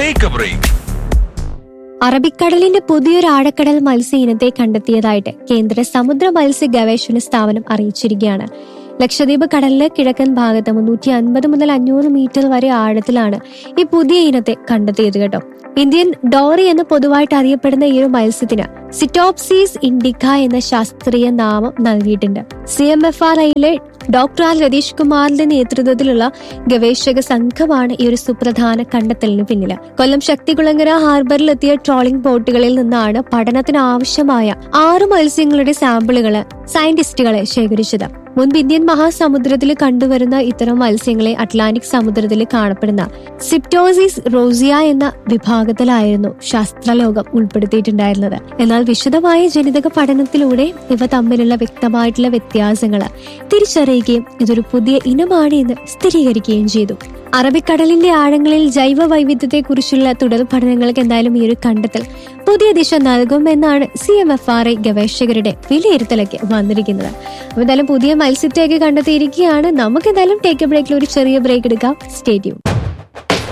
take A break അറബിക്കടലിന്റെ പുതിയൊരു ആഴക്കടൽ മത്സ്യ ഇനത്തെ കണ്ടെത്തിയതായിട്ട് കേന്ദ്ര സമുദ്ര മത്സ്യ ഗവേഷണ സ്ഥാപനം അറിയിച്ചിരിക്കുകയാണ് ലക്ഷദ്വീപ് കടലിലെ കിഴക്കൻ ഭാഗത്ത് മുന്നൂറ്റി അൻപത് മുതൽ അഞ്ഞൂറ് മീറ്റർ വരെ ആഴത്തിലാണ് ഈ പുതിയ ഇനത്തെ കണ്ടെത്തിയത് കേട്ടോ ഇന്ത്യൻ ഡോറി എന്ന് പൊതുവായിട്ട് അറിയപ്പെടുന്ന ഈ ഒരു മത്സ്യത്തിന് സിറ്റോപ്സീസ് ഇൻഡിക്ക എന്ന ശാസ്ത്രീയ നാമം നൽകിയിട്ടുണ്ട് സി എം എഫ് ആർ ഐയിലെ ഡോക്ടർ ആർ രതീഷ് കുമാറിന്റെ നേതൃത്വത്തിലുള്ള ഗവേഷക സംഘമാണ് ഈ ഒരു സുപ്രധാന കണ്ടെത്തലിന് പിന്നില് കൊല്ലം ശക്തികുളങ്ങര ഹാർബറിലെത്തിയ ട്രോളിംഗ് ബോട്ടുകളിൽ നിന്നാണ് പഠനത്തിന് ആവശ്യമായ ആറ് മത്സ്യങ്ങളുടെ സാമ്പിളുകള് സയന്റിസ്റ്റുകളെ ശേഖരിച്ചത് മുൻപ് ഇന്ത്യൻ മഹാസമുദ്രത്തിൽ കണ്ടുവരുന്ന ഇത്തരം മത്സ്യങ്ങളെ അറ്റ്ലാന്റിക് സമുദ്രത്തിൽ കാണപ്പെടുന്ന സിപ്റ്റോസിസ് റോസിയ എന്ന വിഭാഗത്തിലായിരുന്നു ശാസ്ത്രലോകം ഉൾപ്പെടുത്തിയിട്ടുണ്ടായിരുന്നത് എന്നാൽ വിശദമായ ജനിതക പഠനത്തിലൂടെ ഇവ തമ്മിലുള്ള വ്യക്തമായിട്ടുള്ള വ്യത്യാസങ്ങൾ തിരിച്ചറിയുകയും ഇതൊരു പുതിയ ഇനമാണ് എന്ന് സ്ഥിരീകരിക്കുകയും ചെയ്തു അറബിക്കടലിന്റെ ആഴങ്ങളിൽ ജൈവ വൈവിധ്യത്തെക്കുറിച്ചുള്ള തുടർ പഠനങ്ങൾക്ക് എന്തായാലും ഈ ഒരു കണ്ടെത്തൽ പുതിയ ദിശ നൽകുമെന്നാണ് C M F R I ഗവേഷകരുടെ വിലയിരുത്തലൊക്കെ വന്നിരിക്കുന്നത് അപ്പോൾ എന്തായാലും പുതിയ മത്സ്യത്തെയൊക്കെ കണ്ടെത്തിയിരിക്കുകയാണ് നമുക്ക് എന്തായാലും ടേക്ക് എ ബ്രേക്കിൽ ഒരു ചെറിയ ബ്രേക്ക് എടുക്കാം സ്റ്റേഡിയം